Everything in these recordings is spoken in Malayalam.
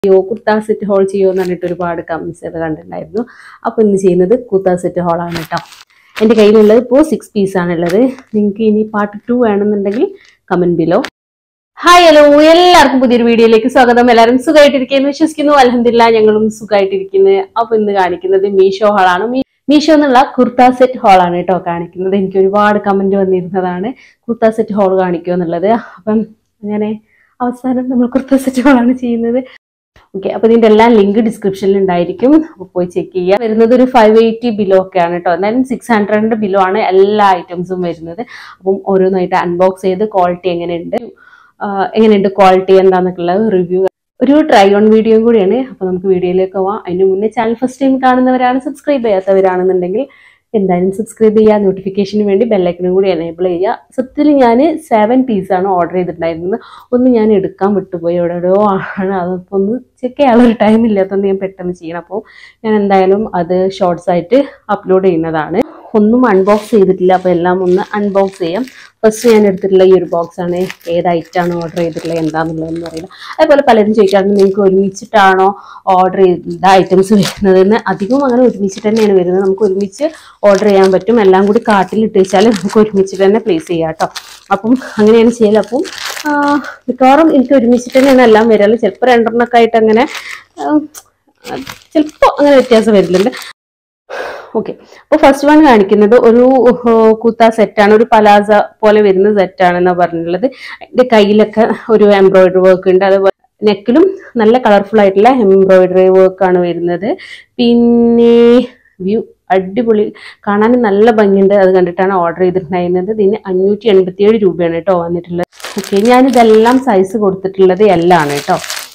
ചെയ്യോ കുർത്ത സെറ്റ് ഹോൾ ചെയ്യോ എന്ന് പറഞ്ഞിട്ട് ഒരുപാട് കമൻസ് ഒക്കെ കണ്ടിട്ടുണ്ടായിരുന്നു അപ്പോൾ ഇന്ന് ചെയ്യുന്നത് കുർത്ത സെറ്റ് ഹോളാണ് കേട്ടോ എൻ്റെ കയ്യിലുള്ളത് ഇപ്പോൾ സിക്സ് പീസാണുള്ളത് നിങ്ങൾക്ക് ഇനി പാർട്ട് ടു വേണമെന്നുണ്ടെങ്കിൽ കമൻറ്റ് ബിലോ ഹായ് ഹലോ എല്ലാവർക്കും പുതിയൊരു വീഡിയോയിലേക്ക് സ്വാഗതം എല്ലാവരും സുഖമായിട്ടിരിക്കുന്നു വിശ്വസിക്കുന്നു അലഹമില്ല ഞങ്ങളും സുഖമായിട്ടിരിക്കുന്നു അപ്പോൾ ഇന്ന് കാണിക്കുന്നത് മീഷോ ഹാളാണ് മീ- മീഷോ എന്നുള്ള കുർത്ത സെറ്റ് ഹാളാണ് കേട്ടോ കാണിക്കുന്നത് എനിക്ക് ഒരുപാട് കമന്റ് വന്നിരുന്നതാണ് കുർത്ത സെറ്റ് ഹാൾ കാണിക്കുമോ എന്നുള്ളത് അപ്പം അങ്ങനെ അവസാനം നമ്മൾ കുർത്ത സെറ്റ് ഹാളാണ് ചെയ്യുന്നത് ഓക്കെ അപ്പൊ ഇതിന്റെ എല്ലാം ലിങ്ക് ഡിസ്ക്രിപ്ഷനിൽ ഉണ്ടായിരിക്കും അപ്പോൾ പോയി ചെക്ക് ചെയ്യുക വരുന്നത് ഒരു ഫൈവ് എയ്റ്റി ബിലോ ഒക്കെയാണ് കേട്ടോ എന്നാലും സിക്സ് ഹൺഡ്രഡിന്റെ ബിലോ ആണ് എല്ലാ ഐറ്റംസും വരുന്നത് അപ്പം ഓരോന്നായിട്ട് അൺബോക്സ് ചെയ്ത് ക്വാളിറ്റി എങ്ങനെയുണ്ട് ആഹ് എങ്ങനെയുണ്ട് ക്വാളിറ്റി എന്താന്നൊക്കെയുള്ള റിവ്യൂ ഒരു ട്രൈ ഓൺ വീഡിയോയും കൂടിയാണ് അപ്പോൾ നമുക്ക് വീഡിയോയിലേക്ക് പോവാം അതിന് മുന്നേ ചാനൽ ഫസ്റ്റ് ടൈം കാണുന്നവരാണ് സബ്സ്ക്രൈബ് ചെയ്യാത്തവരാണെന്നുണ്ടെങ്കിൽ എന്തായാലും സബ്സ്ക്രൈബ് ചെയ്യുക നോട്ടിഫിക്കേഷന് വേണ്ടി ബെല്ലൈക്കനും കൂടി എനേബിൾ ചെയ്യുക സത്യത്തിൽ ഞാൻ സെവൻ പീസാണ് ഓർഡർ ചെയ്തിട്ടുണ്ടായിരുന്നത് ഒന്ന് ഞാൻ എടുക്കാൻ വിട്ടുപോയി എവിടെയോ ആണ് അതപ്പോൾ ഒന്ന് ചെക്ക് ചെയ്യാനുള്ള ടൈം ഇല്ലാത്തതുകൊണ്ട് ഞാൻ പെട്ടെന്ന് ചെയ്യണം അപ്പോൾ ഞാൻ എന്തായാലും അത് ഷോർട്സ് ആയിട്ട് അപ്ലോഡ് ചെയ്യുന്നതാണ് ഒന്നും അൺബോക്സ് ചെയ്തിട്ടില്ല അപ്പോൾ എല്ലാം ഒന്ന് അൺബോക്സ് ചെയ്യാം ഫസ്റ്റ് ഞാൻ എടുത്തിട്ടുള്ള ഈ ഒരു ബോക്സ് ആണ് ഏത് ഐറ്റാണ് ഓർഡർ ചെയ്തിട്ടുള്ളത് എന്താണെന്നുള്ളതെന്ന് അറിയില്ല അതേപോലെ പലരും ചോദിക്കാറുണ്ട് നിങ്ങൾക്ക് ഒരുമിച്ചിട്ടാണോ ഓർഡർ ചെയ്ത ഐറ്റംസ് വരുന്നതെന്ന് അധികവും അങ്ങനെ ഒരുമിച്ചിട്ട് തന്നെയാണ് വരുന്നത് നമുക്ക് ഒരുമിച്ച് ഓർഡർ ചെയ്യാൻ പറ്റും എല്ലാം കൂടി കാർട്ടിലിട്ട് വെച്ചാൽ നമുക്ക് ഒരുമിച്ചിട്ട് തന്നെ പ്ലേസ് ചെയ്യാം കേട്ടോ അപ്പം അങ്ങനെയാണ് ചെയ്യൽ അപ്പം ആ, മിക്കവാറും എനിക്ക് ഒരുമിച്ചിട്ട് തന്നെയാണ് എല്ലാം വരാറ് ചിലപ്പോൾ രണ്ടെണ്ണമൊക്കെ ആയിട്ട് അങ്ങനെ ചിലപ്പോൾ അങ്ങനെ വ്യത്യാസം വരുന്നുണ്ട് ഓക്കെ അപ്പോൾ ഫസ്റ്റ് വൺ കാണിക്കുന്നത് ഒരു ഉഹ്, കുത്ത സെറ്റാണ് ഒരു പലാസ പോലെ വരുന്ന സെറ്റാണെന്നാണ് പറഞ്ഞിട്ടുള്ളത് അതിന്റെ കയ്യിലൊക്കെ ഒരു എംബ്രോയിഡറി വർക്ക് ഉണ്ട് അതുപോലെ നെക്കിലും നല്ല കളർഫുൾ ആയിട്ടുള്ള എംബ്രോയിഡറി വർക്കാണ് വരുന്നത് പിന്നെ വ്യൂ അടിപൊളി കാണാൻ നല്ല ഭംഗിയുണ്ട് അത് കണ്ടിട്ടാണ് ഓർഡർ ചെയ്തിട്ടുണ്ടായിരുന്നത് ഇതിന് അഞ്ഞൂറ്റി എൺപത്തിയേഴ് രൂപയാണ് കേട്ടോ വന്നിട്ടുള്ളത് ഓക്കെ ഞാനിതെല്ലാം സൈസ് കൊടുത്തിട്ടുള്ളത് എല്ലാം ആണ് കേട്ടോ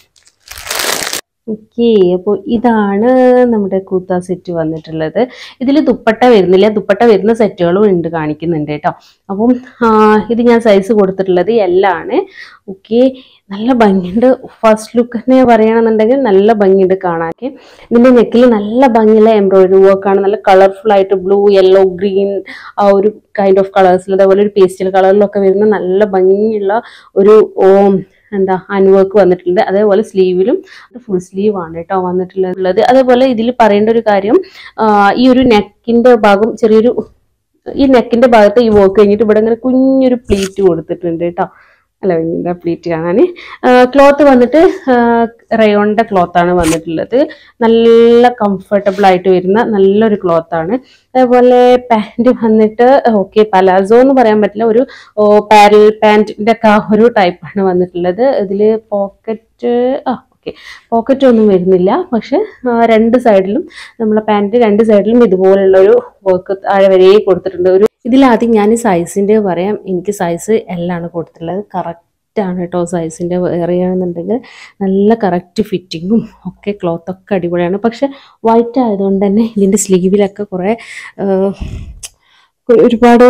ഓക്കെ അപ്പോൾ ഇതാണ് നമ്മുടെ കൂത്ത സെറ്റ് വന്നിട്ടുള്ളത് ഇതിൽ ദുപ്പട്ട വരുന്നില്ല ദുപ്പട്ട വരുന്ന സെറ്റുകളും ഉണ്ട് കാണിക്കുന്നുണ്ട് കേട്ടോ അപ്പം ആ, ഇത് ഞാൻ സൈസ് കൊടുത്തിട്ടുള്ളത് എല്ലാം ആണ് ഓക്കെ നല്ല ഭംഗിയുണ്ട് ഫസ്റ്റ് ലുക്ക് തന്നെ പറയുകയാണെന്നുണ്ടെങ്കിൽ നല്ല ഭംഗിയുണ്ട് കാണാൻ ഇതിന്റെ നെക്കിൽ നല്ല ഭംഗിയുള്ള എംബ്രോയിഡറി വർക്കാണ് നല്ല കളർഫുൾ ആയിട്ട് ബ്ലൂ യെല്ലോ ഗ്രീൻ ആ ഒരു കൈൻഡ് ഓഫ് കളേഴ്സിൽ അതേപോലെ ഒരു പേസ്റ്റൽ കളറിലൊക്കെ വരുന്ന നല്ല ഭംഗിയുള്ള ഒരു ഓം എന്താ അൻവർക്ക് വന്നിട്ടുണ്ട് അതേപോലെ സ്ലീവിലും ഫുൾ സ്ലീവ് ആണ് കേട്ടോ വന്നിട്ടുള്ളത് അതേപോലെ ഇതിൽ പറയേണ്ട ഒരു കാര്യം ആ, ഈ ഒരു നെക്കിന്റെ ഭാഗം ചെറിയൊരു ഈ നെക്കിന്റെ ഭാഗത്ത് ഈ വർക്ക് കഴിഞ്ഞിട്ട് ഇവിടെ ഇങ്ങനെ കുഞ്ഞൊരു പ്ലീറ്റ് കൊടുത്തിട്ടുണ്ട് കേട്ടോ അല്ല ഭംഗിയുണ്ട് പ്ലീറ്റ് കാണാൻ ക്ലോത്ത് വന്നിട്ട് റയോണിന്റെ ക്ലോത്ത് ആണ് വന്നിട്ടുള്ളത് നല്ല കംഫർട്ടബിൾ ആയിട്ട് വരുന്ന നല്ലൊരു ക്ലോത്ത് ആണ് അതേപോലെ പാൻറ് വന്നിട്ട് ഓക്കെ പലാസോ എന്ന് പറയാൻ പറ്റില്ല ഒരു പാരൽ പാൻറ്റിന്റെ ഒക്കെ ആ ഒരു ടൈപ്പാണ് വന്നിട്ടുള്ളത് ഇതിൽ പോക്കറ്റ് ആ ഓക്കെ പോക്കറ്റ് ഒന്നും വരുന്നില്ല പക്ഷെ ആ, രണ്ട് സൈഡിലും നമ്മളെ പാൻറ് രണ്ട് സൈഡിലും ഇതുപോലുള്ള ഒരു വർക്ക് താഴെ വരെ കൊടുത്തിട്ടുണ്ട് ഒരു ഇതിലാദ്യം ഞാൻ സൈസിന്റെ പറയാം എനിക്ക് സൈസ് എല്ലാണ് കൊടുത്തിട്ടുള്ളത് കറക്റ്റ് ആണ് കേട്ടോ സൈസിന്റെ പറയുകയാണെന്നുണ്ടെങ്കിൽ നല്ല കറക്റ്റ് ഫിറ്റിങ്ങും ഒക്കെ ക്ലോത്ത് ഒക്കെ അടിപൊളിയാണ് പക്ഷെ വൈറ്റ് ആയതുകൊണ്ട് തന്നെ ഇതിന്റെ സ്ലീവിലൊക്കെ കുറെ ആ, ഒരുപാട്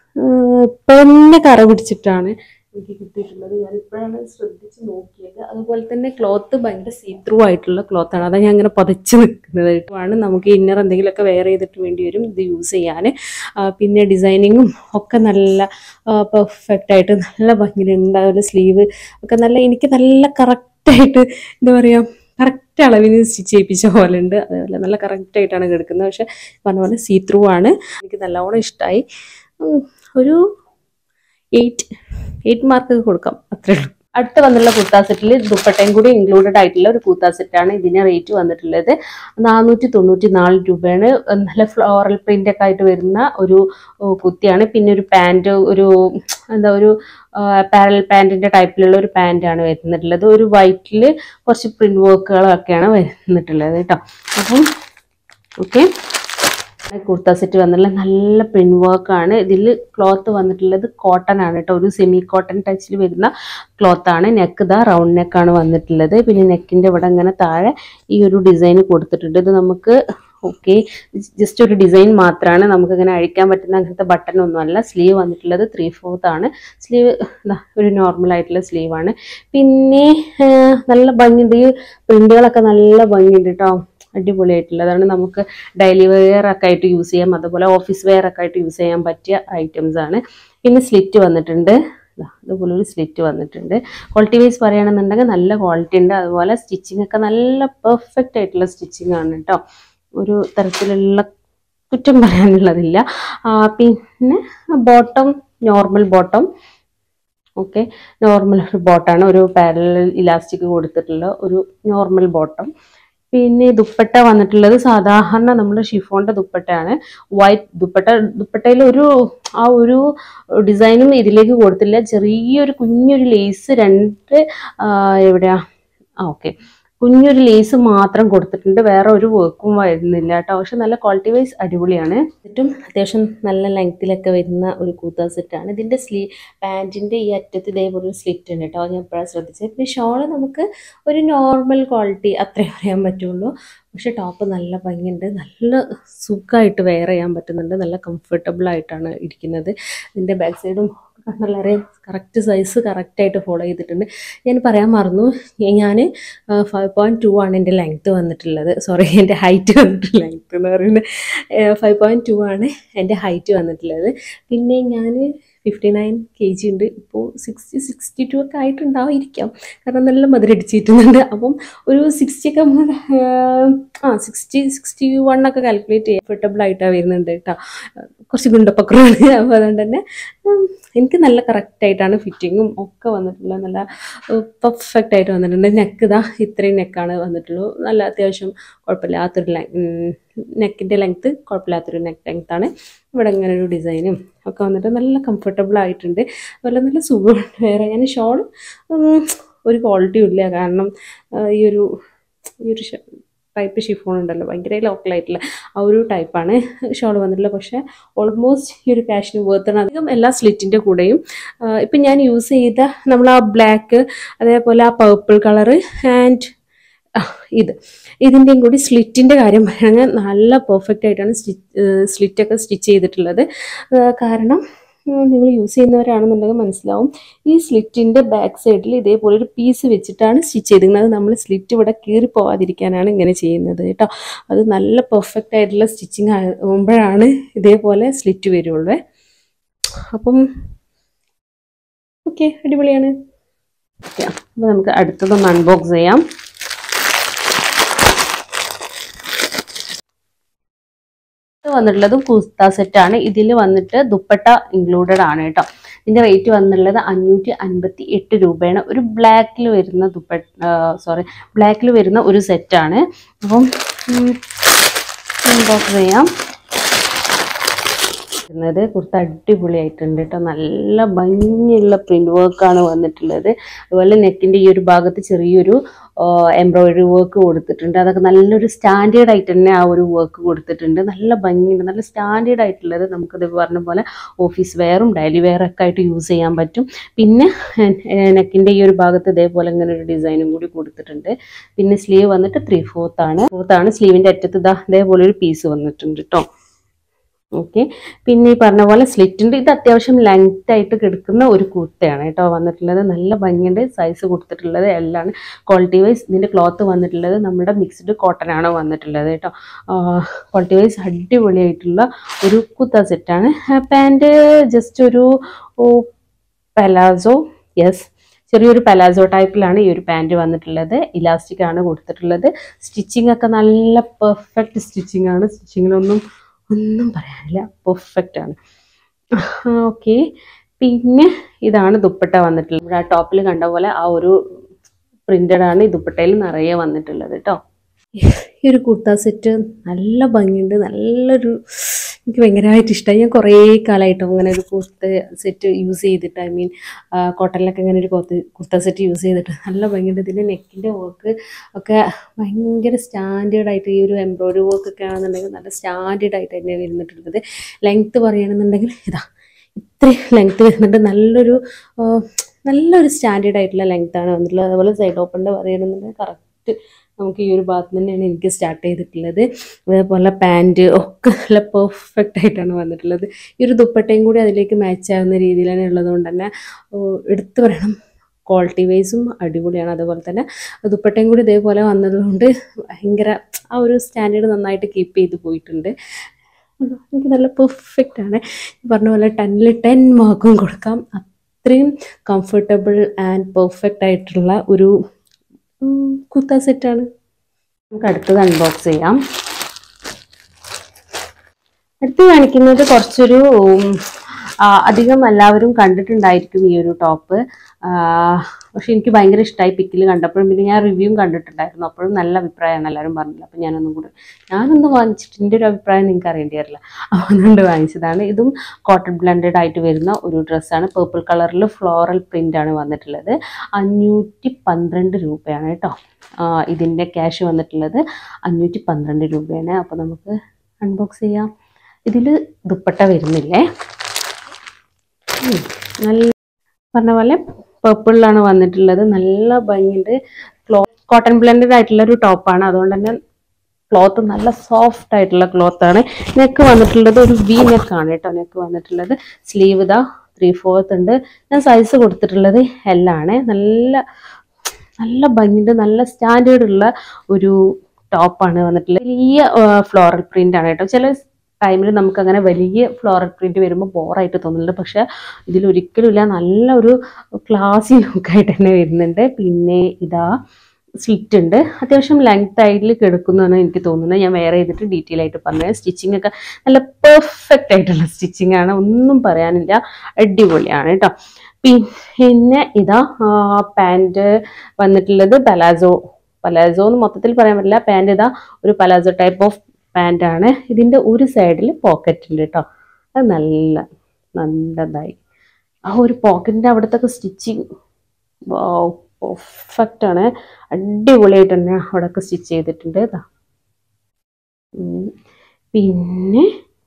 പെന്നെ കറ പിടിച്ചിട്ടാണ് എനിക്ക് കിട്ടിയിട്ടുള്ളത് ഞാൻ ഇപ്പോഴാണ് ശ്രദ്ധിച്ച് നോക്കിയത് അതുപോലെ തന്നെ ക്ലോത്ത് ഭയങ്കര സീ ത്രൂ ആയിട്ടുള്ള ക്ലോത്താണ് അതാണ് ഞാൻ അങ്ങനെ പതച്ച് നിൽക്കുന്നത് ആണ് നമുക്ക് ഇന്നർ എന്തെങ്കിലുമൊക്കെ വെയർ ചെയ്തിട്ട് വേണ്ടി വരും ഇത് യൂസ് ചെയ്യാൻ പിന്നെ ഡിസൈനിങ്ങും ഒക്കെ നല്ല പെർഫെക്റ്റ് ആയിട്ട് നല്ല ഭംഗിയുണ്ട് അതുപോലെ സ്ലീവ് ഒക്കെ നല്ല എനിക്ക് നല്ല കറക്റ്റായിട്ട് എന്താ പറയുക കറക്റ്റ് അളവിന് സ്റ്റിച്ച് ചെയ്യിപ്പിച്ച പോലെ ഉണ്ട് അതേപോലെ നല്ല കറക്റ്റ് ആയിട്ടാണ് കിടക്കുന്നത് പക്ഷെ പറഞ്ഞ പോലെ സീ ത്രൂ ആണ് എനിക്ക് നല്ലോണം ഇഷ്ടമായി ഒരു എയ്റ്റ് എയ്റ്റ് മാർക്ക് കൊടുക്കാം അത്രേ ഉള്ളൂ അടുത്ത് വന്നുള്ള കുർത്താ സെറ്റിൽ ദുപ്പട്ടയും കൂടി ഇൻക്ലൂഡഡ് ആയിട്ടുള്ള ഒരു കുർത്താ സെറ്റാണ് ഇതിന് റേറ്റ് വന്നിട്ടുള്ളത് നാനൂറ്റി തൊണ്ണൂറ്റി നാല് രൂപയാണ് നല്ല ഫ്ലോറൽ പ്രിന്റ് ഒക്കെ ആയിട്ട് വരുന്ന ഒരു ഓ, കുത്തിയാണ് പിന്നെ ഒരു പാൻറ് ഒരു എന്താ ഒരു പാരൽ പാൻറ്റിന്റെ ടൈപ്പിലുള്ള ഒരു പാൻറ്റാണ് വരുന്നിട്ടുള്ളത് ഒരു വൈറ്റിൽ കുറച്ച് പ്രിന്റ് വർക്കുകളൊക്കെയാണ് വരുന്നിട്ടുള്ളത് കേട്ടോ അപ്പം ഓക്കെ കുർത്ത സെറ്റ് വന്നിട്ടുള്ള നല്ല പ്രിന്റ് വർക്ക് ആണ് ഇതിൽ ക്ലോത്ത് വന്നിട്ടുള്ളത് കോട്ടൺ ആണ് കേട്ടോ ഒരു സെമി കോട്ടൺ ടച്ചിൽ വരുന്ന ക്ലോത്ത് ആണ് നെക്ക് ഇതാ റൗണ്ട് നെക്കാണ് വന്നിട്ടുള്ളത് പിന്നെ നെക്കിന്റെ ഇവിടെ ഇങ്ങനെ താഴെ ഈ ഒരു ഡിസൈൻ കൊടുത്തിട്ടുണ്ട് ഇത് നമുക്ക് ഓക്കെ ജസ്റ്റ് ഒരു ഡിസൈൻ മാത്രമാണ് നമുക്ക് ഇങ്ങനെ അഴിക്കാൻ പറ്റുന്ന അങ്ങനത്തെ ബട്ടൺ ഒന്നുമല്ല സ്ലീവ് വന്നിട്ടുള്ളത് ത്രീ ഫോർത്ത് ആണ് സ്ലീവ് ഒരു നോർമൽ ആയിട്ടുള്ള സ്ലീവ് ആണ് പിന്നെ ആ, നല്ല ഭംഗിയുണ്ട് ഈ പ്രിന്റുകളൊക്കെ നല്ല ഭംഗിയുണ്ട് കേട്ടോ അടിപൊളിയായിട്ടുള്ളതാണ് നമുക്ക് ഡെയിലി വെയർ ഒക്കെ ആയിട്ട് യൂസ് ചെയ്യാം അതുപോലെ ഓഫീസ് വെയർ ഒക്കെ ആയിട്ട് യൂസ് ചെയ്യാൻ പറ്റിയ ഐറ്റംസ് ആണ് പിന്നെ സ്ലിറ്റ് വന്നിട്ടുണ്ട് ഇതാ ഇതുപോലെ ഒരു സ്ലിറ്റ് വന്നിട്ടുണ്ട് ക്വാളിറ്റി വൈസ് പറയുകയാണെന്നുണ്ടെങ്കിൽ നല്ല ക്വാളിറ്റി ഉണ്ട് അതുപോലെ സ്റ്റിച്ചിങ് ഒക്കെ നല്ല പെർഫെക്റ്റ് ആയിട്ടുള്ള സ്റ്റിച്ചിങ് ആണ് കേട്ടോ ഒരു തരത്തിലുള്ള കുറ്റം പറയാനുള്ളതില്ല ആ, പിന്നെ bottom normal bottom okay normal ഒരു ബോട്ടാണ് ഒരു പാരലൽ ഇലാസ്റ്റിക് കൊടുത്തിട്ടുള്ള ഒരു നോർമൽ ബോട്ടം പിന്നെ ദുപ്പട്ട വന്നിട്ടുള്ളത് സാധാരണ നമ്മൾ ഷിഫോണിന്റെ ദുപ്പട്ടയാണ് വൈറ്റ് ദുപ്പട്ട ദുപ്പട്ടയിൽ ഒരു ആ ഒരു ഡിസൈനും ഇതിലേക്ക് കൊടുത്തില്ല ചെറിയൊരു കുഞ്ഞൊരു ലേസ് രണ്ട് ആ, എവിടെയാ ആ ഓക്കെ കുഞ്ഞൊരു ലേസ് മാത്രം കൊടുത്തിട്ടുണ്ട് വേറെ ഒരു വർക്കും വരുന്നില്ല കേട്ടോ പക്ഷെ നല്ല ക്വാളിറ്റി വൈസ് അടിപൊളിയാണ് ഏറ്റവും അത്യാവശ്യം നല്ല ലെങ്ത്തിലൊക്കെ വരുന്ന ഒരു കൂത്ത സെറ്റാണ് ഇതിൻ്റെ സ്ലീ പാൻറ്റിൻ്റെ ഈ അറ്റത്ത് ഇതേപോലെ ഒരു സ്ലിറ്റ് ഉണ്ട് കേട്ടോ അത് ഞാൻ എപ്പോഴാണ് ശ്രദ്ധിച്ചത് പിന്നെ ഷോള് നമുക്ക് ഒരു നോർമൽ ക്വാളിറ്റി അത്രേ പറയാൻ പറ്റുള്ളൂ പക്ഷെ ടോപ്പ് നല്ല ഭംഗിയുണ്ട് നല്ല സുഖമായിട്ട് വെയർ ചെയ്യാൻ പറ്റുന്നുണ്ട് നല്ല കംഫർട്ടബിൾ ആയിട്ടാണ് ഇരിക്കുന്നത് ഇതിൻ്റെ ബാക്ക് സൈഡും വളരെ കറക്റ്റ് സൈസ് കറക്റ്റായിട്ട് ഫോളോ ചെയ്തിട്ടുണ്ട് ഞാൻ പറയാൻ മറന്നു ഞാൻ ഫൈവ് പോയിൻറ്റ് ടു ആണ് എൻ്റെ ലെങ്ത്ത് വന്നിട്ടുള്ളത് സോറി എൻ്റെ ഹൈറ്റ് വന്നിട്ട് ലെങ്ത്ത് എന്ന് പറയുന്നത് ഫൈവ് പോയിൻറ്റ് ടു ആണ് എൻ്റെ ഹൈറ്റ് വന്നിട്ടുള്ളത് പിന്നെ ഞാൻ ഫിഫ്റ്റി നയൻ കെ ജി ഉണ്ട് ഇപ്പോൾ സിക്സ്റ്റി സിക്സ്റ്റി ടു ഒക്കെ ആയിട്ടുണ്ടാവായിരിക്കാം കാരണം നല്ല മധുരം അടിച്ചിട്ടുന്നുണ്ട് അപ്പം ഒരു സിക്സ്റ്റി ഒക്കെ നമ്മൾ, ആഹ്, ആ സിക്സ്റ്റി സിക്സ്റ്റി വൺ ഒക്കെ കാൽക്കുലേറ്റ് ചെയ്യാം കംഫർട്ടബിൾ ആയിട്ടാണ് വരുന്നുണ്ട് കേട്ടോ കുറച്ച് ഗുണ്ടപ്പക്രമാണ് അപ്പോൾ അതുകൊണ്ട് തന്നെ ഉം, എനിക്ക് നല്ല കറക്റ്റായിട്ടാണ് ഫിറ്റിങ്ങും ഒക്കെ വന്നിട്ടുള്ളത് നല്ല പെർഫെക്റ്റ് ആയിട്ട് വന്നിട്ടുണ്ട് നെക്ക് ഇതാ ഇത്രയും നെക്കാണ് വന്നിട്ടുള്ളൂ നല്ല അത്യാവശ്യം കുഴപ്പമില്ലാത്തൊരു നെക്കിൻ്റെ ലെങ്ത്ത് കുഴപ്പമില്ലാത്തൊരു നെക്ക് ലെങ്ത്താണ് ഇവിടെ ഇങ്ങനെ ഒരു ഡിസൈനും ഒക്കെ വന്നിട്ട് നല്ല കംഫർട്ടബിൾ ആയിട്ടുണ്ട് അതുപോലെ നല്ല സുഖമുണ്ട് വേറെ ഞാൻ ഷോൾ ഒരു ക്വാളിറ്റിയും ഇല്ല കാരണം ആ, ഈ ഒരു ഈ ഒരു ടൈപ്പ് ഷിഫോൺ ഉണ്ടല്ലോ ഭയങ്കര ലോക്കലായിട്ടുള്ള ആ ഒരു ടൈപ്പാണ് ഷോൾ വന്നിട്ടുള്ളത് പക്ഷേ ഓൾമോസ്റ്റ് ഈ ഒരു ക്യാഷിന് വേർത്താണ് അധികം എല്ലാ സ്ലിറ്റിൻ്റെ കൂടെയും ആ, ഇപ്പം ഞാൻ യൂസ് ചെയ്ത നമ്മൾ ആ ബ്ലാക്ക് അതേപോലെ ആ പർപ്പിൾ കളറ് ആൻഡ് ഇത് ഇതിൻ്റെയും കൂടി സ്ലിറ്റിൻ്റെ കാര്യം പറയുകയാണെങ്കിൽ നല്ല പെർഫെക്റ്റ് ആയിട്ടാണ് സ്റ്റിച്ച് സ്ലിറ്റൊക്കെ സ്റ്റിച്ച് ചെയ്തിട്ടുള്ളത് ആ, കാരണം നിങ്ങൾ യൂസ് ചെയ്യുന്നവരാണെന്നുണ്ടെങ്കിൽ മനസ്സിലാവും ഈ സ്ലിറ്റിൻ്റെ ബാക്ക് സൈഡിൽ ഇതേപോലെ ഒരു പീസ് വെച്ചിട്ടാണ് സ്റ്റിച്ച് ചെയ്തിരിക്കുന്നത് നമ്മൾ സ്ലിറ്റ് ഇവിടെ കീറി പോവാതിരിക്കാനാണ് ഇങ്ങനെ ചെയ്യുന്നത് കേട്ടോ അത് നല്ല പെർഫെക്റ്റ് ആയിട്ടുള്ള സ്റ്റിച്ചിങ് ആകുമ്പോഴാണ് ഇതേപോലെ സ്ലിറ്റ് വരുള്ളൂ അപ്പം ഓക്കെ അടിപൊളിയാണ് ഓക്കെ അപ്പോൾ നമുക്ക് അടുത്തതൊന്ന് അൺബോക്സ് ചെയ്യാം ഇത് വന്നിട്ടുള്ളത് കുസ്ത സെറ്റ് ആണ് ഇതിൽ വന്നിട്ട് ദുപ്പട്ട ഇൻക്ലൂഡഡ് ആണ് കേട്ടോ ഇതിന്റെ റേറ്റ് വന്നിട്ടുള്ളത് അഞ്ഞൂറ്റി അൻപത്തി എട്ട് രൂപയാണ് ഒരു ബ്ലാക്കിൽ വരുന്ന ദുപ്പട്ട സോറി ബ്ലാക്കിൽ വരുന്ന ഒരു സെറ്റാണ് അപ്പം അൺബോക്സ് ചെയ്യാം വരുന്നത് കുർത്ത അടിപൊളിയായിട്ടുണ്ട് കേട്ടോ നല്ല ഭംഗിയുള്ള പ്രിന്റ് വർക്കാണ് വന്നിട്ടുള്ളത് അതുപോലെ നെക്കിന്റെ ഈ ഒരു ഭാഗത്ത് ചെറിയൊരു എംബ്രോയിഡറി വർക്ക് കൊടുത്തിട്ടുണ്ട് അതൊക്കെ നല്ലൊരു സ്റ്റാൻഡേർഡ് ആയിട്ട് തന്നെ ആ ഒരു വർക്ക് കൊടുത്തിട്ടുണ്ട് നല്ല ഭംഗിയുണ്ട് നല്ല സ്റ്റാൻഡേർഡ് ആയിട്ടുള്ളത് നമുക്കത് പറഞ്ഞ പോലെ ഓഫീസ് വെയറും ഡെയിലി വെയറും ഒക്കെ ആയിട്ട് യൂസ് ചെയ്യാൻ പറ്റും പിന്നെ നെക്കിന്റെ ഈ ഒരു ഭാഗത്ത് ഇതേപോലെ ഇങ്ങനെ ഒരു ഡിസൈനും കൂടി കൊടുത്തിട്ടുണ്ട് പിന്നെ സ്ലീവ് വന്നിട്ട് ത്രീ ഫോർത്ത് ആണ് ഫോർത്ത് ആണ് സ്ലീവിന്റെ അറ്റത്ത് ഇതാ ഇതേപോലെ ഒരു പീസ് വന്നിട്ടുണ്ട് കേട്ടോ ഓക്കെ പിന്നെ ഈ പറഞ്ഞ പോലെ സ്ലിറ്റിൻ്റെ ഇത് അത്യാവശ്യം ലെങ്ത് ആയിട്ട് കിടക്കുന്ന ഒരു കുർത്തയാണ് കേട്ടോ വന്നിട്ടുള്ളത് നല്ല ഭംഗിയുണ്ട് സൈസ് കൊടുത്തിട്ടുള്ളത് എല്ലാം ക്വാളിറ്റി വൈസ് ഇതിൻ്റെ ക്ലോത്ത് വന്നിട്ടുള്ളത് നമ്മുടെ മിക്സ്ഡ് കോട്ടൺ ആണ് വന്നിട്ടുള്ളത് കേട്ടോ ക്വാളിറ്റി വൈസ് അടിപൊളിയായിട്ടുള്ള ഒരു കുത്ത സെറ്റാണ് പാൻറ് ജസ്റ്റ് ഒരു പലാസോ യെസ് ചെറിയൊരു പലാസോ ടൈപ്പിലാണ് ഈ ഒരു പാൻറ് വന്നിട്ടുള്ളത് ഇലാസ്റ്റിക് ആണ് കൊടുത്തിട്ടുള്ളത് സ്റ്റിച്ചിങ് ഒക്കെ നല്ല പെർഫെക്റ്റ് സ്റ്റിച്ചിങ് ആണ് സ്റ്റിച്ചിങ്ങിലൊന്നും ഒന്നും പറയാനില്ല പെർഫെക്റ്റ് ആണ് ഓക്കെ പിന്നെ ഇതാണ് ദുപ്പട്ട വന്നിട്ടുള്ളത് ഇവിടെ ആ ടോപ്പിൽ കണ്ട പോലെ ആ ഒരു പ്രിന്റഡ് ആണ് ഈ ദുപ്പട്ടയിൽ നിറയെ വന്നിട്ടുള്ളത് കേട്ടോ ഈ ഒരു കുർത്ത സെറ്റ് നല്ല ഭംഗിയുണ്ട് നല്ലൊരു എനിക്ക് ഭയങ്കരമായിട്ട് ഇഷ്ടമായി ഞാൻ കുറേ കാലമായിട്ടും അങ്ങനെ ഒരു കുർത്ത സെറ്റ് യൂസ് ചെയ്തിട്ട് ഐ മീൻ കോട്ടണിലൊക്കെ ഇങ്ങനെ ഒരു കുർത്ത കുർത്ത സെറ്റ് യൂസ് ചെയ്തിട്ട് നല്ല ഭംഗിയുണ്ട് ഇതിൻ്റെ നെക്കിൻ്റെ വർക്ക് ഒക്കെ ഭയങ്കര സ്റ്റാൻഡേർഡ് ആയിട്ട് ഈ ഒരു എംബ്രോയിഡറി വർക്ക് ഒക്കെ ആണെന്നുണ്ടെങ്കിൽ നല്ല സ്റ്റാൻഡേർഡ് ആയിട്ട് തന്നെ വരുന്നിട്ടുള്ളത് ലെങ്ത്ത് പറയുകയാണെന്നുണ്ടെങ്കിൽ ഇതാ ഇത്രയും ലെങ്ത്ത് വരുന്നുണ്ട് നല്ലൊരു ആ, നല്ലൊരു സ്റ്റാൻഡേർഡ് ആയിട്ടുള്ള ലെങ്ത് ആണ് വന്നിട്ടുള്ളത് അതുപോലെ സൈഡ് ഓപ്പണിൻ്റെ പറയുകയാണെന്നുണ്ടെങ്കിൽ കറക്റ്റ് നമുക്ക് ഈ ഒരു ഭാഗത്ത് തന്നെയാണ് എനിക്ക് സ്റ്റാർട്ട് ചെയ്തിട്ടുള്ളത് അതേപോലെ പാൻറ് ഒക്കെ നല്ല പെർഫെക്റ്റ് ആയിട്ടാണ് വന്നിട്ടുള്ളത് ഈ ഒരു ദുപ്പട്ടയും കൂടി അതിലേക്ക് മാച്ച് ആവുന്ന രീതിയിലാണ് ഉള്ളതുകൊണ്ട് തന്നെ ഓ, എടുത്തു പറയണം ക്വാളിറ്റി വൈസും അടിപൊളിയാണ് അതുപോലെ തന്നെ ദുപ്പട്ടയും കൂടി ഇതേപോലെ വന്നതുകൊണ്ട് ഭയങ്കര ആ ഒരു സ്റ്റാൻഡേർഡ് നന്നായിട്ട് കീപ്പ് ചെയ്ത് പോയിട്ടുണ്ട് എനിക്ക് നല്ല പെർഫെക്റ്റ് ആണ് ഈ പറഞ്ഞ പോലെ ടെന്നിൽ ടെൻ മാർക്കും കൊടുക്കാം അത്രയും കംഫർട്ടബിൾ ആൻഡ് പെർഫെക്റ്റ് ആയിട്ടുള്ള ഒരു ഉം, കുർത്ത സെറ്റാണ് നമുക്ക് അടുത്തത് അൺബോക്സ് ചെയ്യാം അടുത്ത് കാണിക്കുന്നത് കുറച്ചൊരു ഉം, ആ, അധികം എല്ലാവരും കണ്ടിട്ടുണ്ടായിരിക്കും ഈ ഒരു ടോപ്പ് പക്ഷെ എനിക്ക് ഭയങ്കര ഇഷ്ടമായി പിക്കിൽ കണ്ടപ്പോഴും പിന്നെ ഞാൻ റിവ്യൂവും കണ്ടിട്ടുണ്ടായിരുന്നു അപ്പോഴും നല്ല അഭിപ്രായമാണ് എല്ലാവരും പറഞ്ഞത് അപ്പം ഞാനൊന്നും കൂടി ഞാനൊന്നും വാങ്ങിച്ചിട്ട് എൻ്റെ ഒരു അഭിപ്രായം നിങ്ങൾക്ക് അറിയേണ്ടി വരില്ല അപ്പോൾ അതുകൊണ്ട് വാങ്ങിച്ചതാണ് ഇതും കോട്ടൺ ബ്ലെൻഡഡ് ആയിട്ട് വരുന്ന ഒരു ഡ്രസ്സാണ് പേർപ്പിൾ കളറിൽ ഫ്ലോറൽ പ്രിൻ്റ് ആണ് വന്നിട്ടുള്ളത് അഞ്ഞൂറ്റി പന്ത്രണ്ട് രൂപയാണ് കേട്ടോ ഇതിൻ്റെ ക്യാഷ് വന്നിട്ടുള്ളത് അഞ്ഞൂറ്റി പന്ത്രണ്ട് രൂപയാണ് അപ്പോൾ നമുക്ക് അൺബോക്സ് ചെയ്യാം ഇതിൽ ദുപ്പട്ട വരുന്നില്ലേ ഉം, നല്ല പറഞ്ഞ പോലെ പേർപ്പിളിലാണ് വന്നിട്ടുള്ളത് നല്ല ഭംഗിയുണ്ട് ക്ലോ കോട്ടൺ ബ്ലെൻഡഡ് ആയിട്ടുള്ള ഒരു ടോപ്പാണ് അതുകൊണ്ട് തന്നെ ക്ലോത്ത് നല്ല സോഫ്റ്റ് ആയിട്ടുള്ള ക്ലോത്ത് ആണ് നെക്ക് വന്നിട്ടുള്ളത് ഒരു വി നെക്ക് ആണ് കേട്ടോ നെക്ക് വന്നിട്ടുള്ളത് സ്ലീവ് ഇതാ ത്രീ ഫോർത്ത് ഉണ്ട് ഞാൻ സൈസ് കൊടുത്തിട്ടുള്ളത് എല്ലാണ് നല്ല നല്ല ഭംഗിയുണ്ട് നല്ല സ്റ്റാൻഡേർഡ് ഉള്ള ഒരു ടോപ്പാണ് വന്നിട്ടുള്ളത് വലിയ ഫ്ലോറൽ പ്രിന്റ് ആണ് കേട്ടോ ചില ടൈമിൽ നമുക്ക് അങ്ങനെ വലിയ ഫ്ലോറൽ പ്രിന്റ് വരുമ്പോൾ ബോറായിട്ട് തോന്നുന്നുണ്ട് പക്ഷെ ഇതിൽ ഒരിക്കലും ഇല്ല നല്ല ഒരു ക്ലാസി ലുക്കായിട്ട് തന്നെ വരുന്നുണ്ട് പിന്നെ ഇതാ സ്ലിറ്റ് ഉണ്ട് അത്യാവശ്യം ലെങ്ത് ആയിട്ട് കിടക്കുന്നതാണ് എനിക്ക് തോന്നുന്നത് ഞാൻ വേറെ ചെയ്തിട്ട് ഡീറ്റെയിൽ ആയിട്ട് പറഞ്ഞത് സ്റ്റിച്ചിങ് ഒക്കെ നല്ല പെർഫെക്റ്റ് ആയിട്ടുള്ള സ്റ്റിച്ചിങ് ആണ് ഒന്നും പറയാനില്ല അടിപൊളിയാണ് കേട്ടോ പിന്നെ ഇതാ പാൻറ് വന്നിട്ടുള്ളത് പലാസോ പലാസോ എന്ന് മൊത്തത്തിൽ പറയാൻ പറ്റില്ല പാൻറ് ഇതാ ഒരു പലാസോ ടൈപ്പ് ഓഫ് പാൻ്റ് ആണ് ഇതിൻ്റെ ഒരു സൈഡിൽ പോക്കറ്റ് ഉണ്ട് കേട്ടോ അത് നല്ല നല്ലതായി ആ ഒരു പോക്കറ്റിൻ്റെ അവിടത്തൊക്കെ സ്റ്റിച്ചിങ് പെർഫെക്റ്റ് ആണ് അടിപൊളിയായിട്ട് തന്നെ അവിടെയൊക്കെ സ്റ്റിച്ച് ചെയ്തിട്ടുണ്ട് ഇതാ ഉം. പിന്നെ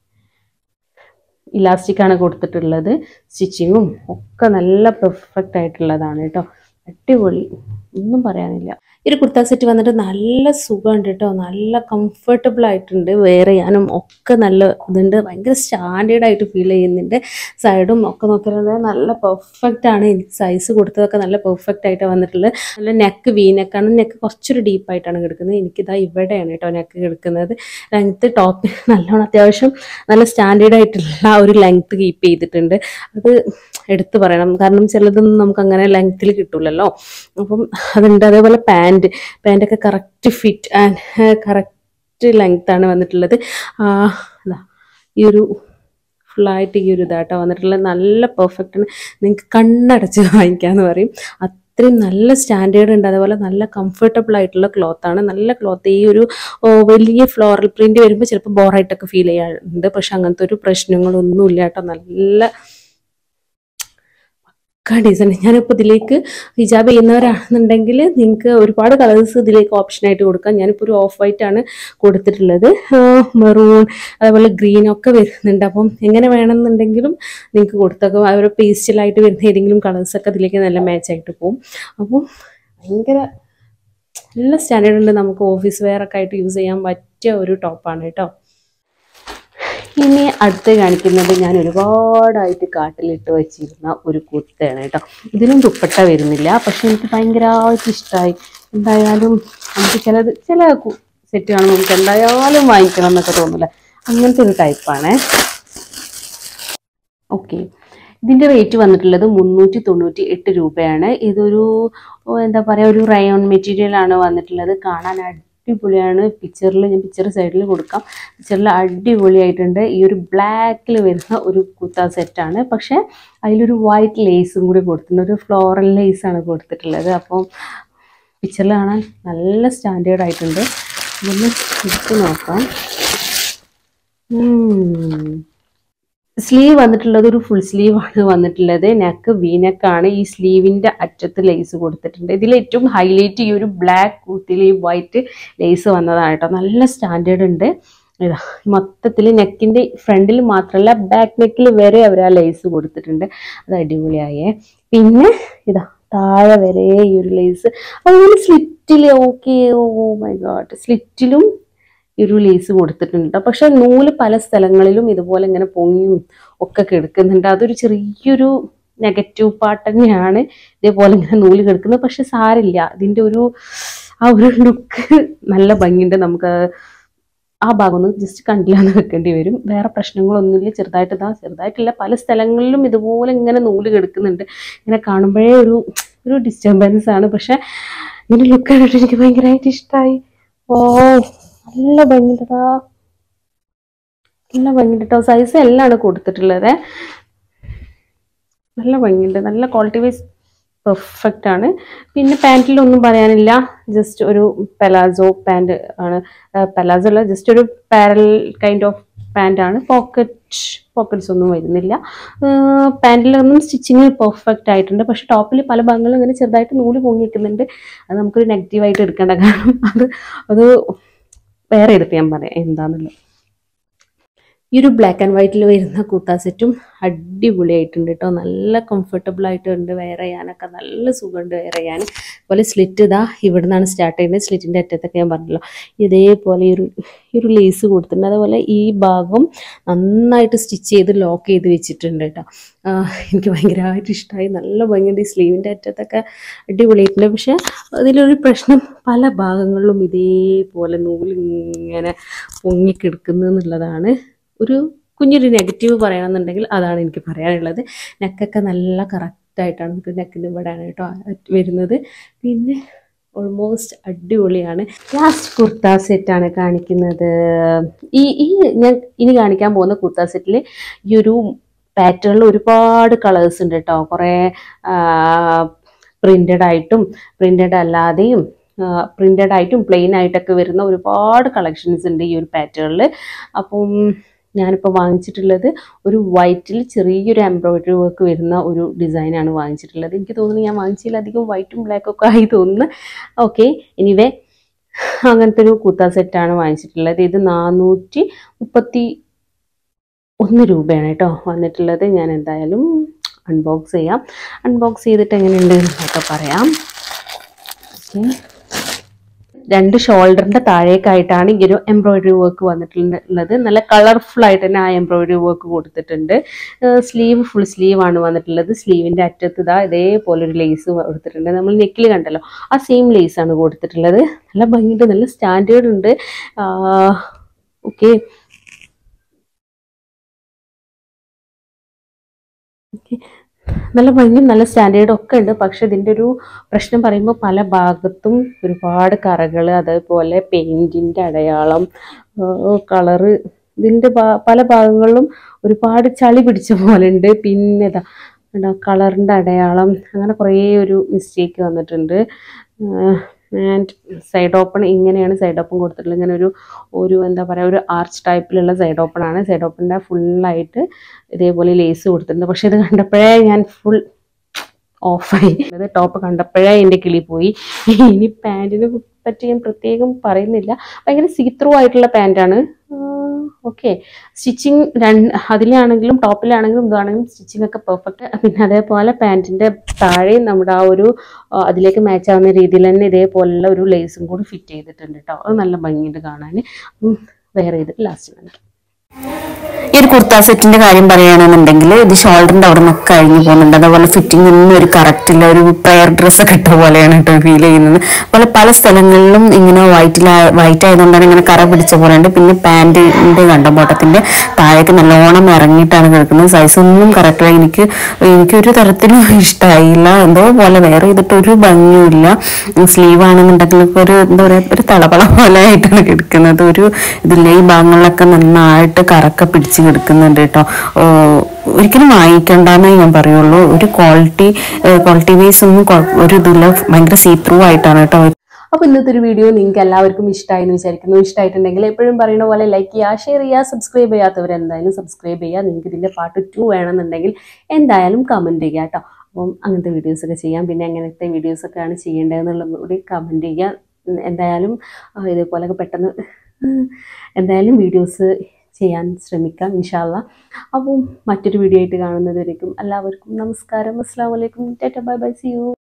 ഇലാസ്റ്റിക് ആണ് കൊടുത്തിട്ടുള്ളത് സ്റ്റിച്ചിങ്ങും ഒക്കെ നല്ല പെർഫെക്റ്റ് ആയിട്ടുള്ളതാണ് കേട്ടോ അടിപൊളി ഒന്നും പറയാനില്ല ഈ ഒരു കുർത്ത സെറ്റ് വന്നിട്ട് നല്ല സുഖമുണ്ട് കേട്ടോ നല്ല കംഫർട്ടബിൾ ആയിട്ടുണ്ട് വെയർ ചെയ്യാനും ഒക്കെ നല്ല ഇതുണ്ട് ഭയങ്കര സ്റ്റാൻഡേർഡ് ആയിട്ട് ഫീൽ ചെയ്യുന്നുണ്ട് സൈഡും ഒക്കെ നോക്കിയാൽ നല്ല പെർഫെക്റ്റ് ആണ് എനിക്ക് സൈസ് കൊടുത്തതൊക്കെ നല്ല പെർഫെക്റ്റ് ആയിട്ട് വന്നിട്ടുള്ളത് നല്ല നെക്ക് വി നെക്കാണ് നെക്ക് കുറച്ചൊരു ഡീപ്പായിട്ടാണ് കിടക്കുന്നത് എനിക്കിതാ ഇവിടെയാണ് കേട്ടോ നെക്ക് കിടക്കുന്നത് ലെങ്ത്ത് ടോപ്പ് നല്ലോണം അത്യാവശ്യം നല്ല സ്റ്റാൻഡേർഡ് ആയിട്ടുള്ള ആ ഒരു ലെങ്ത്ത് കീപ്പ് ചെയ്തിട്ടുണ്ട് അത് എടുത്തു പറയണം കാരണം ചിലതൊന്നും നമുക്ക് അങ്ങനെ ലെങ്ത്തിൽ കിട്ടൂലല്ലോ അപ്പം അതുണ്ട് അതേപോലെ പാൻറ് പാൻറ്റൊക്കെ correct fit and correct length ആണ് വന്നിട്ടുള്ളത് ആ, ദാ ഈ ഒരു ഫുള്ളായിട്ട് ഈ ഒരു ഇതാട്ടോ വന്നിട്ടുള്ളത് നല്ല പെർഫെക്റ്റ് ആണ് നിങ്ങൾക്ക് കണ്ണടച്ച് വാങ്ങിക്കാന്ന് പറയും അത്രയും നല്ല സ്റ്റാൻഡേർഡ് ഉണ്ട് അതേപോലെ നല്ല കംഫർട്ടബിൾ ആയിട്ടുള്ള ക്ലോത്ത് ആണ് നല്ല ക്ലോത്ത് ഈ ഒരു ഓ, വലിയ ഫ്ലോറൽ പ്രിന്റ് വരുമ്പോൾ ചിലപ്പോൾ ബോറായിട്ടൊക്കെ ഫീൽ ചെയ്യാറുണ്ട് പക്ഷെ അങ്ങനത്തെ ഒരു പ്രശ്നങ്ങളൊന്നും ഇല്ല കേട്ടോ നല്ല പക്കാ ഡിസൈൻ ഞാനിപ്പോൾ ഇതിലേക്ക് ഹിജാബ് ചെയ്യുന്നവരാണെന്നുണ്ടെങ്കിൽ നിങ്ങൾക്ക് ഒരുപാട് കളേഴ്സ് ഇതിലേക്ക് ഓപ്ഷനായിട്ട് കൊടുക്കാം ഞാനിപ്പോൾ ഒരു ഓഫ് വൈറ്റ് ആണ് കൊടുത്തിട്ടുള്ളത് മെറൂൺ അതേപോലെ ഗ്രീൻ ഒക്കെ വരുന്നുണ്ട് അപ്പം എങ്ങനെ വേണമെന്നുണ്ടെങ്കിലും നിങ്ങൾക്ക് കൊടുത്തേക്കും അതുപോലെ പേസ്റ്റലായിട്ട് വരുന്ന ഏതെങ്കിലും കളേഴ്സൊക്കെ ഇതിലേക്ക് നല്ല മാച്ച് ആയിട്ട് പോകും അപ്പം ഭയങ്കര നല്ല സ്റ്റാൻഡേർഡ് ഉണ്ട് നമുക്ക് ഓഫീസ് വെയർ ഒക്കെ ആയിട്ട് യൂസ് ചെയ്യാൻ പറ്റിയ ഒരു ടോപ്പാണ് കേട്ടോ ഇനി അടുത്ത് കാണിക്കുന്നത് ഞാൻ ഒരുപാടായിട്ട് കാട്ടിലിട്ട് വെച്ചിരുന്ന ഒരു കുർത്തയാണ് കേട്ടോ ഇതിനും ദുപ്പട്ട വരുന്നില്ല പക്ഷെ എനിക്ക് ഭയങ്കരമായിട്ട് ഇഷ്ടമായി എന്തായാലും നമുക്ക് ചിലത് ചില സെറ്റ് കാണുമ്പോൾ നമുക്ക് എന്തായാലും വാങ്ങിക്കണം എന്നൊക്കെ തോന്നില്ല അങ്ങനത്തെ ഒരു ടൈപ്പാണ് ഓക്കെ ഇതിൻ്റെ റേറ്റ് വന്നിട്ടുള്ളത് മുന്നൂറ്റി തൊണ്ണൂറ്റി എട്ട് രൂപയാണ് ഇതൊരു ഓ, എന്താ പറയുക ഒരു റയോൺ മെറ്റീരിയൽ ആണ് വന്നിട്ടുള്ളത് കാണാൻ അടിപൊളിയാണ് പിക്ചറിൽ ഞാൻ പിക്ചർ സൈഡിൽ കൊടുക്കാം പിക്ചറിൽ അടിപൊളിയായിട്ടുണ്ട് ഈ ഒരു ബ്ലാക്കിൽ വരുന്ന ഒരു കുർത്ത സെറ്റാണ് പക്ഷേ അതിലൊരു വൈറ്റ് ലേസും കൂടി കൊടുത്തിട്ടുണ്ട് ഒരു ഫ്ലോറൽ ലേസ് ആണ് കൊടുത്തിട്ടുള്ളത് അപ്പം പിക്ചറിൽ കാണാൻ നല്ല സ്റ്റാൻഡേർഡ് ആയിട്ടുണ്ട് ഇതൊന്ന് എടുത്ത് നോക്കാം സ്ലീവ് വന്നിട്ടുള്ളത് ഒരു ഫുൾ സ്ലീവ് ആണ് വന്നിട്ടുള്ളത് നെക്ക് വി നെക്കാണ് ഈ സ്ലീവിന്റെ അറ്റത്ത് ലേസ് കൊടുത്തിട്ടുണ്ട് ഇതിൽ ഏറ്റവും ഹൈലൈറ്റ് ഈ ഒരു ബ്ലാക്ക് കൂത്തിയിൽ ഈ വൈറ്റ് ലേസ് വന്നതാണ് കേട്ടോ നല്ല സ്റ്റാൻഡേർഡ് ഉണ്ട് ഇതാ മൊത്തത്തിൽ നെക്കിന്റെ ഫ്രണ്ടിൽ മാത്രമല്ല ബാക്ക് നെക്കിൽ വരെ അവർ ആ ലേസ് കൊടുത്തിട്ടുണ്ട് അത് അടിപൊളിയായേ പിന്നെ ഇതാ താഴെ വരെ ഈ ഒരു ലേസ് അതുപോലെ സ്ലിറ്റിൽ ഓക്കെ ഓ മൈ ഗോഡ് സ്ലിറ്റിലും ഈ ഒരു ലേസ് കൊടുത്തിട്ടുണ്ട് ട്ടോ. പക്ഷെ നൂല് പല സ്ഥലങ്ങളിലും ഇതുപോലെ ഇങ്ങനെ പൊങ്ങിയും ഒക്കെ കിടക്കുന്നുണ്ട് അതൊരു ചെറിയൊരു നെഗറ്റീവ് പാർട്ട് തന്നെയാണ് ഇതേപോലെ ഇങ്ങനെ നൂല് കിടക്കുന്നത് പക്ഷെ സാരില്ല ഇതിന്റെ ഒരു ആ ഒരു ലുക്ക് നല്ല ഭംഗിയുണ്ട് നമുക്ക് ആ ഭാഗം ഒന്ന് ജസ്റ്റ് കണ്ടില്ലാന്ന് വെക്കേണ്ടി വരും വേറെ പ്രശ്നങ്ങളൊന്നുമില്ല ചെറുതായിട്ട് ഇതാ ചെറുതായിട്ടില്ല പല സ്ഥലങ്ങളിലും ഇതുപോലെ ഇങ്ങനെ നൂല് കിടക്കുന്നുണ്ട് ഇങ്ങനെ കാണുമ്പോഴേ ഒരു ഒരു ഡിസ്റ്റർബൻസ് ആണ് പക്ഷെ ഇങ്ങനെ ലുക്ക് കണ്ടിട്ട് എനിക്ക് ഭയങ്കരമായിട്ട് ഇഷ്ടമായി ഓ നല്ല ഭംഗിണ്ടതാ നല്ല ഭംഗിണ്ട് കേട്ടോ സൈസ് എല്ലാം ആണ് കൊടുത്തിട്ടുള്ളത് നല്ല ഭംഗിയുണ്ട് നല്ല ക്വാളിറ്റി വൈസ് പെർഫെക്റ്റ് ആണ് പിന്നെ പാൻറ്റിലൊന്നും പറയാനില്ല ജസ്റ്റ് ഒരു പെലാസോ പാൻറ് ആണ് പെലാസോ അല്ല ജസ്റ്റ് ഒരു പാരൽ കൈൻഡ് ഓഫ് പാൻ്റ് ആണ് പോക്കറ്റ് പോക്കറ്റ്സ് ഒന്നും വരുന്നില്ല പാൻറ്റിലൊന്നും സ്റ്റിച്ചിങ് പെർഫെക്റ്റ് ആയിട്ടുണ്ട് പക്ഷെ ടോപ്പിൽ പല ഭാഗങ്ങളും ഇങ്ങനെ ചെറുതായിട്ട് നൂല് പൊങ്ങി നിൽക്കുന്നുണ്ട് അത് നമുക്കൊരു നെഗറ്റീവായിട്ട് എടുക്കേണ്ട കാരണം അത് അത് വേറെ എടുത്ത് ഞാൻ പറയാം എന്താണെന്നുള്ളത് ഈ ഒരു ബ്ലാക്ക് ആൻഡ് വൈറ്റിൽ വരുന്ന കുർത്ത സെറ്റും അടിപൊളിയായിട്ടുണ്ട് കേട്ടോ നല്ല കംഫർട്ടബിൾ ആയിട്ടുണ്ട് വെയർ ചെയ്യാനൊക്കെ നല്ല സുഖമുണ്ട് വെയർ ചെയ്യാൻ അതുപോലെ സ്ലിറ്റ് ഇതാ ഇവിടെ നിന്നാണ് സ്റ്റാർട്ട് ചെയ്യുന്നത് സ്ലിറ്റിൻ്റെ അറ്റത്തൊക്കെ ഞാൻ പറഞ്ഞല്ലോ ഇതേപോലെ ഈ ഒരു ഈ ഒരു ലേസ് കൊടുത്തിട്ടുണ്ട് അതുപോലെ ഈ ഭാഗം നന്നായിട്ട് സ്റ്റിച്ച് ചെയ്ത് ലോക്ക് ചെയ്ത് വെച്ചിട്ടുണ്ട് കേട്ടോ ആഹ് എനിക്ക് ഭയങ്കരമായിട്ട് ഇഷ്ടമായി നല്ല ഭംഗിയുണ്ട് ഈ സ്ലീവിൻ്റെ അറ്റത്തൊക്കെ അടിപൊളിയായിട്ടുണ്ട് പക്ഷെ അതിലൊരു പ്രശ്നം പല ഭാഗങ്ങളിലും ഇതേപോലെ നൂല് ഇങ്ങനെ പൊങ്ങിക്കിടക്കുന്നു എന്നുള്ളതാണ് ഒരു കുഞ്ഞൊരു നെഗറ്റീവ് പറയണമെന്നുണ്ടെങ്കിൽ അതാണ് എനിക്ക് പറയാനുള്ളത് നെക്കൊക്കെ നല്ല കറക്റ്റായിട്ടാണ് നമുക്ക് നെക്കിൻ്റെ ഇവിടെയാണ് കേട്ടോ വരുന്നത് പിന്നെ ഓൾമോസ്റ്റ് അടിപൊളിയാണ് ലാസ്റ്റ് കുർത്ത സെറ്റാണ് കാണിക്കുന്നത് ഈ ഈ ഞാൻ ഇനി കാണിക്കാൻ പോകുന്ന കുർത്ത സെറ്റിൽ ഈ ഒരു പാറ്റേണിൽ ഒരുപാട് കളേഴ്സ് ഉണ്ട് കേട്ടോ കുറേ പ്രിൻ്റഡ് ആയിട്ടും പ്രിൻ്റഡ് അല്ലാതെയും പ്രിൻ്റഡ് ആയിട്ടും പ്ലെയിൻ ആയിട്ടൊക്കെ വരുന്ന ഒരുപാട് കളക്ഷൻസ് ഉണ്ട് ഈ ഒരു പാറ്റേണിൽ അപ്പം ഞാനിപ്പോൾ വാങ്ങിച്ചിട്ടുള്ളത് ഒരു വൈറ്റിൽ ചെറിയൊരു എംബ്രോയിഡറി വർക്ക് വരുന്ന ഒരു ഡിസൈനാണ് വാങ്ങിച്ചിട്ടുള്ളത് എനിക്ക് തോന്നുന്നു ഞാൻ വാങ്ങിച്ചതിൽ അധികം വൈറ്റും ബ്ലാക്കും ഒക്കെ ആയി തോന്നുന്നു ഓക്കെ എനിവേ അങ്ങനത്തെ ഒരു കുർത്ത സെറ്റാണ് വാങ്ങിച്ചിട്ടുള്ളത് ഇത് നാനൂറ്റി മുപ്പത്തി ഒന്ന് രൂപയാണ് കേട്ടോ വന്നിട്ടുള്ളത് ഞാൻ എന്തായാലും അൺബോക്സ് ചെയ്യാം അൺബോക്സ് ചെയ്തിട്ട് എങ്ങനെയുണ്ട് എന്നൊക്കെ പറയാം ഓക്കെ രണ്ട് ഷോൾഡറിന്റെ താഴേക്കായിട്ടാണ് ഈ ഒരു എംബ്രോയിഡറി വർക്ക് വന്നിട്ടുള്ളത് നല്ല കളർഫുൾ ആയിട്ട് തന്നെ ആ എംബ്രോയിഡറി വർക്ക് കൊടുത്തിട്ടുണ്ട് സ്ലീവ് ഫുൾ സ്ലീവ് ആണ് വന്നിട്ടുള്ളത് സ്ലീവിന്റെ അറ്റത്ത് ഇതാ ഇതേപോലെ ഒരു ലേസ് കൊടുത്തിട്ടുണ്ട് നമ്മൾ നെക്കിൽ കണ്ടല്ലോ ആ സെയിം ലേസ് ആണ് കൊടുത്തിട്ടുള്ളത് നല്ല ഭംഗിയുണ്ട് നല്ല സ്റ്റാൻഡേർഡ് ഉണ്ട് ഓക്കെ നല്ല ഭംഗിയും നല്ല സ്റ്റാൻഡേർഡും ഒക്കെ ഉണ്ട് പക്ഷെ ഇതിൻ്റെ ഒരു പ്രശ്നം പറയുമ്പോൾ പല ഭാഗത്തും ഒരുപാട് കറകൾ അതേപോലെ പെയിൻറ്റിൻ്റെ അടയാളം കളറ് ഇതിൻ്റെ പല ഭാഗങ്ങളിലും ഒരുപാട് ചളി പിടിച്ച പോലെ ഉണ്ട് പിന്നെ ഇതാ കളറിൻ്റെ അടയാളം അങ്ങനെ കുറേ ഒരു മിസ്റ്റേക്ക് വന്നിട്ടുണ്ട് ആൻഡ് സൈഡ് ഓപ്പൺ ഇങ്ങനെയാണ് സൈഡ് ഓപ്പൺ കൊടുത്തിട്ടുള്ളത് ഇങ്ങനെ ഒരു ഒരു എന്താ പറയുക ഒരു ആർച്ച് ടൈപ്പിലുള്ള സൈഡ് ഓപ്പൺ ആണ് സൈഡ് ഓപ്പണിൻ്റെ ഫുള്ളായിട്ട് ഇതേപോലെ ലേസ് കൊടുത്തിട്ടുണ്ട് പക്ഷെ ഇത് കണ്ടപ്പോഴേ ഞാൻ ഫുൾ ഓഫായി അത് ടോപ്പ് കണ്ടപ്പോഴേ എൻ്റെ കിളി പോയി ഇനി പാൻറ്റിനെ പറ്റി ഞാൻ പ്രത്യേകം പറയുന്നില്ല ഭയങ്കര സീത്രൂ ആയിട്ടുള്ള പാൻറ്റാണ് ഓക്കെ സ്റ്റിച്ചിങ് രണ്ട് അതിലാണെങ്കിലും ടോപ്പിലാണെങ്കിലും ഇതാണെങ്കിലും സ്റ്റിച്ചിങ് ഒക്കെ പെർഫെക്റ്റ് പിന്നെ അതേപോലെ പാൻറ്റിൻ്റെ താഴെയും നമ്മുടെ ആ ഒരു അതിലേക്ക് മാച്ച് ആവുന്ന രീതിയിൽ തന്നെ ഇതേപോലുള്ള ഒരു ലേസും കൂടി ഫിറ്റ് ചെയ്തിട്ടുണ്ട് കേട്ടോ അത് നല്ല ഭംഗിയുണ്ട് കാണാൻ വേറെ ചെയ്തിട്ട് ലാസ്റ്റ് കാണിക്കാം ഈ ഒരു കുർത്ത സെറ്റിന്റെ കാര്യം പറയുകയാണെന്നുണ്ടെങ്കിൽ ഇത് ഷോൾഡറിന്റെ അവിടെ നിന്നൊക്കെ കഴിഞ്ഞു പോകുന്നുണ്ട് അതേപോലെ ഫിറ്റിംഗ് ഒന്നും ഒരു കറക്റ്റ് ഇല്ല ഒരു പ്രയർ ഡ്രസ്സ് ഒക്കെ ഇട്ട പോലെയാണ് കേട്ടോ ഫീൽ ചെയ്യുന്നത് അതുപോലെ പല സ്ഥലങ്ങളിലും ഇങ്ങനെ വൈറ്റിൽ വൈറ്റ് ആയതുകൊണ്ടാണ് ഇങ്ങനെ കറ പിടിച്ച പോലെ ഉണ്ട് പിന്നെ പാൻറ്റിന്റെ കണ്ടം ബോട്ടത്തിന്റെ താഴേക്ക് നല്ലോണം ഇറങ്ങിയിട്ടാണ് കിടക്കുന്നത് സൈസ് ഒന്നും കറക്റ്റ് എനിക്ക് എനിക്കൊരു തരത്തിലും ഇഷ്ടമായില്ല എന്തോ പോലെ വേറെ ചെയ്തിട്ട് ഒരു ഭംഗിയുമില്ല സ്ലീവ് ആണെന്നുണ്ടെങ്കിൽ ഇപ്പൊ ഒരു എന്താ പറയാ ഒരു തളപള പോലെ ആയിട്ടാണ് കിടക്കുന്നത് ഒരു ഇതില്ല ഈ ഭാഗങ്ങളിലൊക്കെ നന്നായിട്ട് കറക്ക പിടിച്ച് കിടക്കുന്നുണ്ട് കേട്ടോ ഓ, ഒരിക്കലും വാങ്ങിക്കണ്ടെന്നേ ഞാൻ പറയുള്ളൂ ഒരു ക്വാളിറ്റി ക്വാളിറ്റി വൈസ് ഒന്നും കുഴപ്പ- ഒരു ഇതില്ല ഭയങ്കര സീ ത്രൂ ആയിട്ടാണ് കേട്ടോ അപ്പോൾ ഇന്നത്തെ ഒരു വീഡിയോ നിങ്ങൾക്ക് എല്ലാവർക്കും ഇഷ്ടമായി എന്ന് വിചാരിക്കുന്നു ഇഷ്ടമായിട്ടുണ്ടെങ്കിൽ എപ്പോഴും പറയുന്ന പോലെ ലൈക്ക് ചെയ്യുക ഷെയർ ചെയ്യുക സബ്സ്ക്രൈബ് ചെയ്യാത്തവർ എന്തായാലും സബ്സ്ക്രൈബ് ചെയ്യുക നിങ്ങൾക്ക് ഇതിൻ്റെ പാർട്ട് ടു വേണമെന്നുണ്ടെങ്കിൽ എന്തായാലും കമൻറ്റ് ചെയ്യുക കേട്ടോ അപ്പം അങ്ങനത്തെ വീഡിയോസൊക്കെ ചെയ്യാം പിന്നെ എങ്ങനത്തെ വീഡിയോസൊക്കെയാണ് ചെയ്യേണ്ടതെന്നുള്ളത് കൂടി കമൻറ്റ് ചെയ്യുക ഉം, എന്തായാലും ആ, ഇതേപോലെയൊക്കെ പെട്ടെന്ന് ഉം, എന്തായാലും വീഡിയോസ് ചെയ്യാൻ ശ്രമിക്കാം ഇൻഷാല്ല അപ്പം മറ്റൊരു വീഡിയോ ആയിട്ട് കാണുന്നതുവരേക്കും എല്ലാവർക്കും നമസ്കാരം അസ്സാം വലൈക്കും ടാറ്റ ബൈ ബൈ സി യു